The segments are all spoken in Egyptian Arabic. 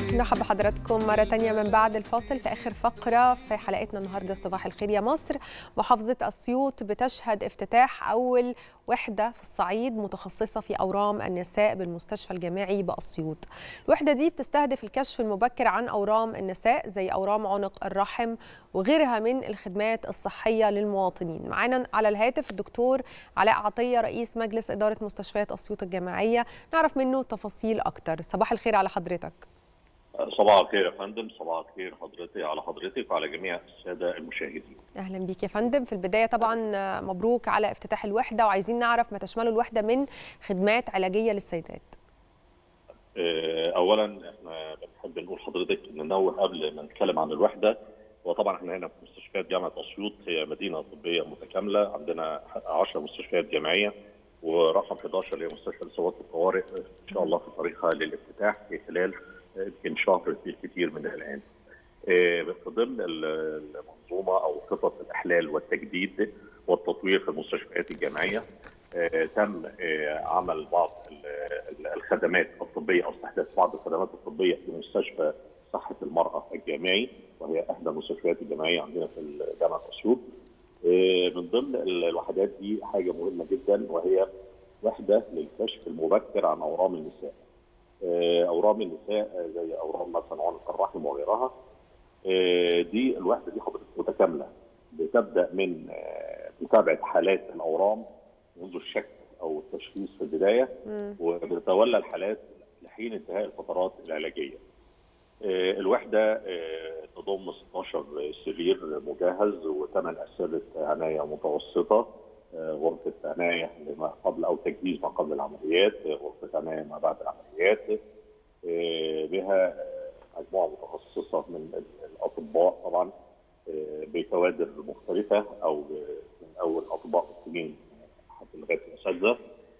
نرحب بحضراتكم مرة تانية من بعد الفاصل في آخر فقرة في حلقتنا النهاردة في صباح الخير يا مصر محافظة أسيوط بتشهد افتتاح أول وحدة في الصعيد متخصصة في أورام النساء بالمستشفى الجامعي بأسيوط الوحدة دي بتستهدف الكشف المبكر عن أورام النساء زي أورام عنق الرحم وغيرها من الخدمات الصحية للمواطنين معانا على الهاتف الدكتور علاء عطية رئيس مجلس إدارة مستشفيات أسيوط الجامعية نعرف منه تفاصيل أكتر صباح الخير على حضرتك صباح الخير يا فندم صباح الخير حضرتك على حضرتك وعلى جميع الساده المشاهدين اهلا بيك يا فندم في البدايه طبعا مبروك على افتتاح الوحده وعايزين نعرف ما تشمله الوحده من خدمات علاجيه للسيدات اولا احنا بنحب نقول لحضرتك ننوه قبل ما نتكلم عن الوحده وطبعا احنا هنا في مستشفيات جامعه اسيوط هي مدينه طبيه متكامله عندنا 10 مستشفيات جامعيه ورقم 11 اللي هي مستشفى الاصابات والطوارئ ان شاء الله في طريقها للافتتاح في خلال يمكن شهر بالكثير من الان. في ضمن المنظومه او خطط الاحلال والتجديد والتطوير في المستشفيات الجامعيه تم عمل بعض الخدمات الطبيه او استحداث بعض الخدمات الطبيه في مستشفى صحه المراه الجامعي وهي احدى المستشفيات الجامعيه عندنا في جامعه اسيوط. من ضمن الوحدات دي حاجه مهمه جدا وهي وحده للكشف المبكر عن اورام النساء. اورام النساء زي اورام مثلا عنق الرحم وغيرها دي الوحده دي حضرتك متكامله بتبدا من متابعه حالات الاورام منذ الشك او التشخيص في البدايه وبتتولى الحالات لحين انتهاء الفترات العلاجيه. الوحده تضم 16 سرير مجهز وثمان اسره عنايه متوسطه غرفه عنايه لما قبل او تجهيز ما قبل العمليات، غرفه عنايه ما بعد العمليات بها مجموعه متخصصه من الاطباء طبعا بكوادر مختلفه او من اول اطباء مسلمين حتى لغايه الاساتذه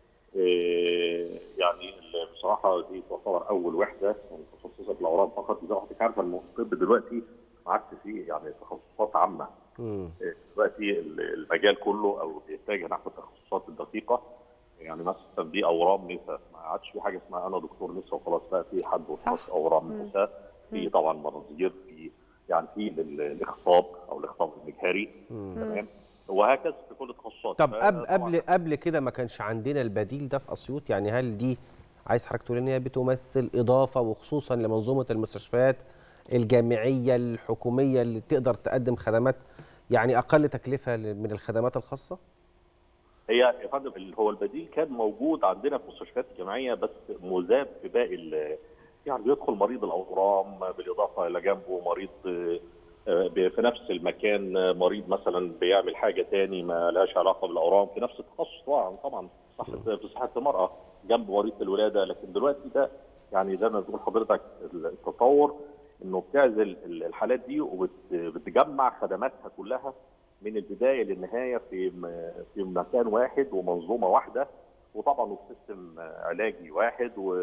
يعني بصراحه دي تعتبر اول وحده متخصصه في الاورام فقط زي ما حضرتك عارفه ان الطب دلوقتي ما عادش فيه يعني تخصصات عامه دلوقتي المجال كله او بيتجه نحو التخصصات الدقيقه يعني مثلا دي اورام نساء ما عادش في حاجه اسمها انا دكتور نساء وخلاص بقى في حد متخصص اورام نساء في طبعا مناظير في يعني في الاخصاب او الاخصاب المجهري تمام وهكذا في كل التخصصات طب قبل قبل قبل كده ما كانش عندنا البديل ده في اسيوط يعني هل دي عايز حضرتك تقول ان هي بتمثل اضافه وخصوصا لمنظومه المستشفيات الجامعيه الحكوميه اللي تقدر تقدم خدمات يعني اقل تكلفه من الخدمات الخاصه؟ هي يا فندم هو البديل كان موجود عندنا في المستشفيات الجامعيه بس مذاب في باقي يعني بيدخل مريض الاورام بالاضافه الى جنبه مريض في نفس المكان مريض مثلا بيعمل حاجه تاني ما لهاش علاقه بالاورام في نفس التخصص طبعا طبعا صحه في صحه المراه جنب مريض الولاده لكن دلوقتي ده يعني زي ما بتقول حضرتك التطور انه بتعزل الحالات دي وبتجمع خدماتها كلها من البدايه للنهايه في في مكان واحد ومنظومه واحده وطبعا وسيستم علاجي واحد و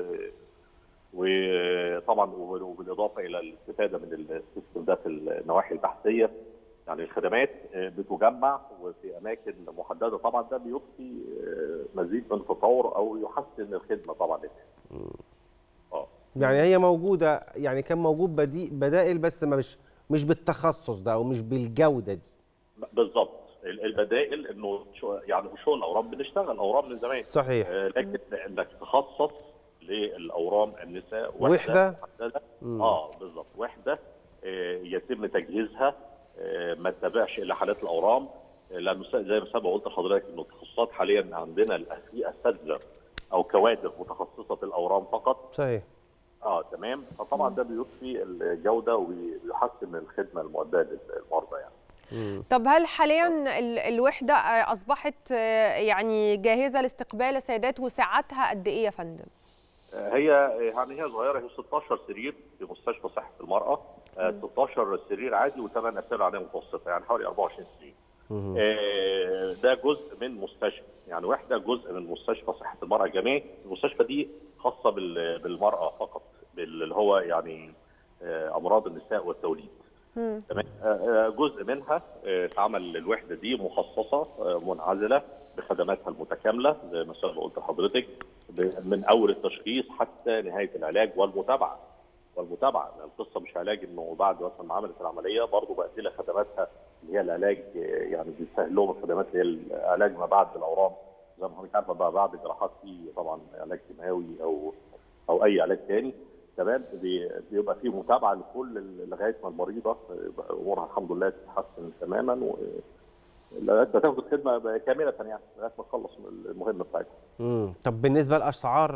وطبعا وبالاضافه الى الاستفاده من السيستم ده في النواحي البحثيه يعني الخدمات بتجمع وفي اماكن محدده طبعا ده بيضفي مزيد من التطور او يحسن الخدمه طبعا اه يعني هي موجوده يعني كان موجود بدي بدائل بس ما مش مش بالتخصص ده او مش بالجوده دي بالظبط البدائل انه يعني شغل الاورام بنشتغل اورام من زمان صحيح لكن انك تخصص للاورام النساء وحده محدده اه بالظبط وحده آه يتم تجهيزها آه ما تتابعش الا حالات الاورام لانه زي ما قلت لحضرتك انه التخصصات حاليا عندنا في اساتذه او كوادر متخصصه في الاورام فقط صحيح اه تمام فطبعا ده بيضفي الجوده ويحسن الخدمه المؤداه للمرضى يعني طب هل حاليا الوحده اصبحت يعني جاهزه لاستقبال السيدات وساعتها قد ايه يا فندم؟ هي يعني هي صغيره هي 16 سرير في مستشفى صحه المراه 16 سرير عادي وثمان اسره عنايه متوسطه يعني حوالي 24 سرير ده جزء من مستشفى يعني وحده جزء من مستشفى صحه المراه الجامعي المستشفى دي خاصه بالمراه فقط اللي هو يعني امراض النساء والتوليد تمام جزء منها اتعمل الوحده دي مخصصه منعزله بخدماتها المتكامله زي ما قلت لحضرتك من اول التشخيص حتى نهايه العلاج والمتابعه والمتابعه لان القصه مش علاج انه بعد مثلا ما عملت العمليه برضه بقدم لها خدماتها اللي هي العلاج يعني بيسهل لهم الخدمات اللي هي العلاج ما بعد الاورام زي ما حضرتك عارفه بقى بعد الجراحات في طبعا علاج كيماوي او او اي علاج ثاني تمام بيبقى في متابعه لكل لغايه ما المريضه امورها الحمد لله تتحسن تماما و لغايه ما تاخد الخدمه كامله يعني لغايه ما تخلص المهمه بتاعتها. امم طب بالنسبه لاسعار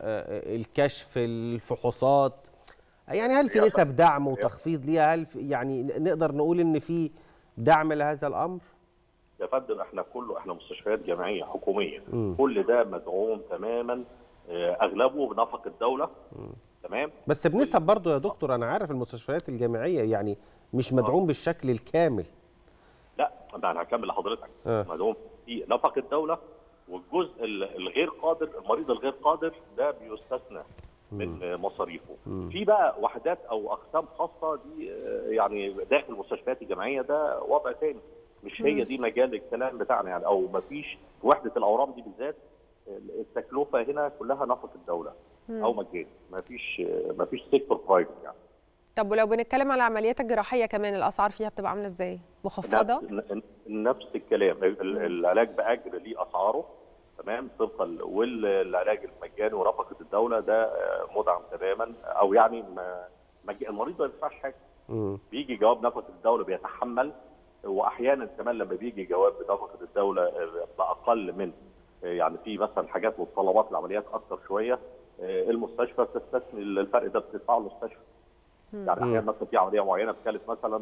الكشف الفحوصات يعني هل في نسب دعم وتخفيض ليها هل يعني نقدر نقول ان في دعم لهذا الامر؟ يا فندم احنا كله احنا مستشفيات جامعيه حكوميه م. كل ده مدعوم تماما اغلبه بنفق الدوله م. تمام بس بنسب برضه يا دكتور انا عارف المستشفيات الجامعيه يعني مش مدعوم آه. بالشكل الكامل لا انا هكمل لحضرتك آه. مدعوم في نفق الدوله والجزء الغير قادر المريض الغير قادر ده بيستثنى من مصاريفه في بقى وحدات او اقسام خاصه دي يعني داخل المستشفيات الجامعيه ده وضع ثاني مش هي دي مجال الكلام بتاعنا يعني او ما فيش وحده الاورام دي بالذات التكلفه هنا كلها نفق الدوله او مجاني ما فيش ما فيش سيكتور برايفت يعني طب ولو بنتكلم على العمليات الجراحيه كمان الاسعار فيها بتبقى عامله ازاي؟ مخفضه؟ نفس الكلام العلاج باجر ليه اسعاره تمام طبقا والعلاج المجاني ورفقه الدوله ده مدعم تماما او يعني ما المريض ما بيدفعش حاجه بيجي جواب نفقه الدوله بيتحمل واحيانا كمان لما بيجي جواب بنفقه الدوله باقل من يعني في مثلا حاجات متطلبات العمليات اكثر شويه المستشفى بتستثني الفرق ده بتدفعه المستشفى يعني احيانا مثلا في عمليه معينه بتكلف مثلا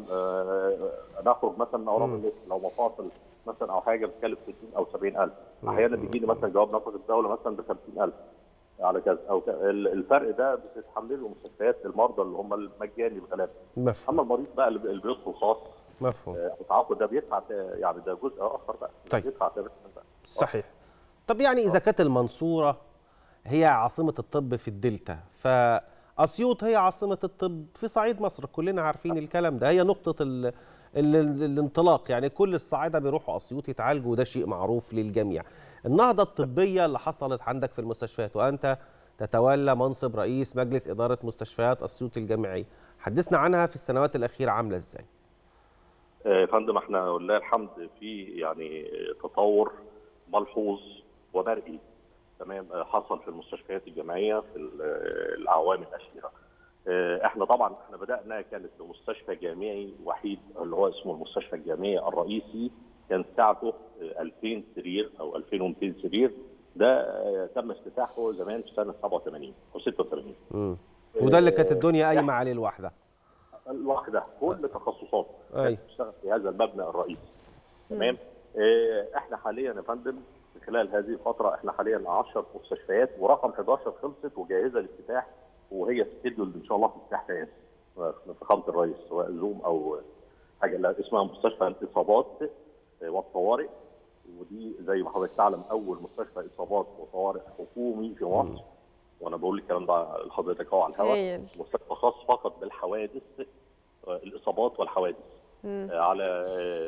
نخرج مثلا اورام لو مفاصل مثلا او حاجه بتكلف 60 او 70000 احيانا بيجي لي مثلا جواب نفقه الدوله مثلا ب 50000 على كذا او الفرق ده بتتحمله المستشفيات المرضى اللي هم المجاني الغلابه اما المريض بقى اللي بيدخل خاص مفهوم التعاقد ده بيدفع يعني ده جزء اخر بقى طيب بيدفع صحيح طب يعني اذا كانت المنصوره هي عاصمه الطب في الدلتا فاسيوط هي عاصمه الطب في صعيد مصر كلنا عارفين الكلام ده هي نقطه ال ال الانطلاق يعني كل الصعايده بيروحوا اسيوط يتعالجوا وده شيء معروف للجميع النهضه الطبيه اللي حصلت عندك في المستشفيات وانت تتولى منصب رئيس مجلس اداره مستشفيات اسيوط الجامعيه حدثنا عنها في السنوات الاخيره عامله ازاي يا فندم احنا ولله الحمد في يعني تطور ملحوظ ومرئي تمام حصل في المستشفيات الجامعيه في الاعوام الاخيره احنا طبعا احنا بدانا كانت بمستشفى جامعي وحيد اللي هو اسمه المستشفى الجامعي الرئيسي كان سعته 2000 سرير او 2200 سرير ده تم افتتاحه زمان في سنه 87 او 86 امم وده اللي كانت الدنيا قايمه عليه الوحده الوحده كل تخصصات أي. بتشتغل في هذا المبنى الرئيسي تمام اه احنا حاليا يا فندم خلال هذه الفتره احنا حاليا 10 مستشفيات ورقم 11 خلصت وجاهزه للافتتاح وهي سكيدول ان شاء الله في افتتاح تاني فخامه الرئيس سواء زوم او حاجه اسمها مستشفى الاصابات والطوارئ ودي زي ما حضرتك تعلم اول مستشفى اصابات وطوارئ حكومي في مصر وانا بقول الكلام ده لحضرتك اهو على الهواء مستشفى خاص فقط بالحوادث الاصابات والحوادث مم. على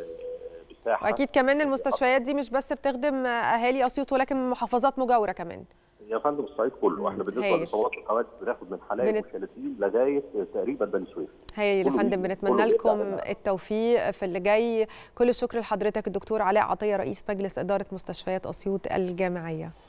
مساحه واكيد كمان المستشفيات دي مش بس بتخدم اهالي اسيوط ولكن محافظات مجاوره كمان يا فندم الصعيد كله احنا بالنسبه للاصابات والحوادث بناخد من حلايب بنت... وشلاتين لغايه تقريبا بني سويف هايل يا فندم بنتمنى لكم التوفيق في اللي جاي كل الشكر لحضرتك الدكتور علاء عطيه رئيس مجلس اداره مستشفيات اسيوط الجامعيه